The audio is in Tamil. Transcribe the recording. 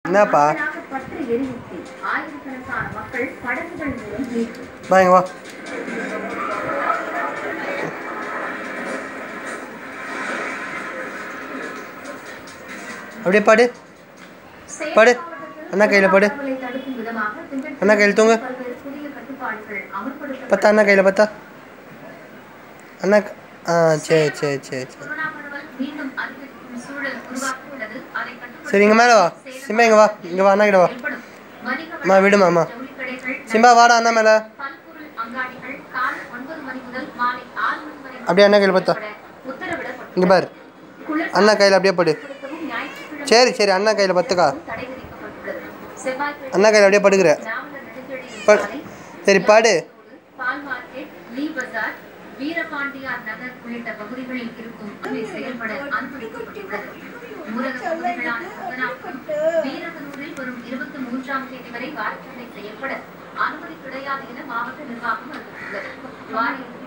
என்னப்பா முழுமையாக பற்றி எரிவித்து ஆயிரக்கணக்கான மக்கள் படகுகள் மூலம் மீட்பு வா இங்க வா அப்படியே பாடு படு. அண்ணா கையில படு. தடுக்கும் விதமாக திங்கட்கிழமை அண்ணா கையில தூங்கு. பல்வேறு புதிய கட்டுப்பாடுகள் அமல்படுத்தப்பட்டு பத்தா அண்ணா கையில் பத்தா அண்ணா க- ஆ சரி சரி சரி சரி கொரோனா பரவல் மீண்டும் அதிகரிக்கும் சூழல் உருவாகியுள்ளது அதை கட்டுப்படுத்த சரி இங்கே மேலே வா சிம்பா இங்கே வா இங்கே வா அண்ணா கிட்ட வா செயல்படும் வணிக அம்மா, விடுமா, அம்மா. ஜவுளிக்கடைகள், சிம்பா வாடா அண்ணா மேலே பல்பொருள் அங்காடிகள் காலை ஒன்பது மணி முதல் மாலை ஆறு மணி வரை அப்படியே அண்ணா கையில் பத்தா உத்தரவிடப்பட்டுள்ளது. இங்கே பாரு குளிர் அண்ணா கையில் அப்படியே படு படுத்தவும் ஞாயிற்றுக்கிழமை சரி சரி அண்ணா கையில் பத்துக்கா தடை விதிக்கப்பட்டுள்ளது. செவ்வாய்க்கிழமை அண்ணா கையில் அப்படியே படுக்கிற நாவலர் நெடுஞ்செழியன் படு. சாலை, சரி பாடு பால் மார்க்கெட் லீ பஜார் வீரபாண்டியார் நகர் உள்ளிட்ட பகுதிகளில் இருக்கும் சேவை செயல்பட அனுமதிக்கப்பட்டுள்ளது ஊரக பகுதிகளான பத்தனாபுரம் வீரகனூரில் வரும் இருபத்தி மூன்றாம் தேதி வரை வாரச்சந்தை செயல்பட அனுமதி கிடையாது என மாவட்ட நிர்வாகம் அறிவித்துள்ளது வார இறுதி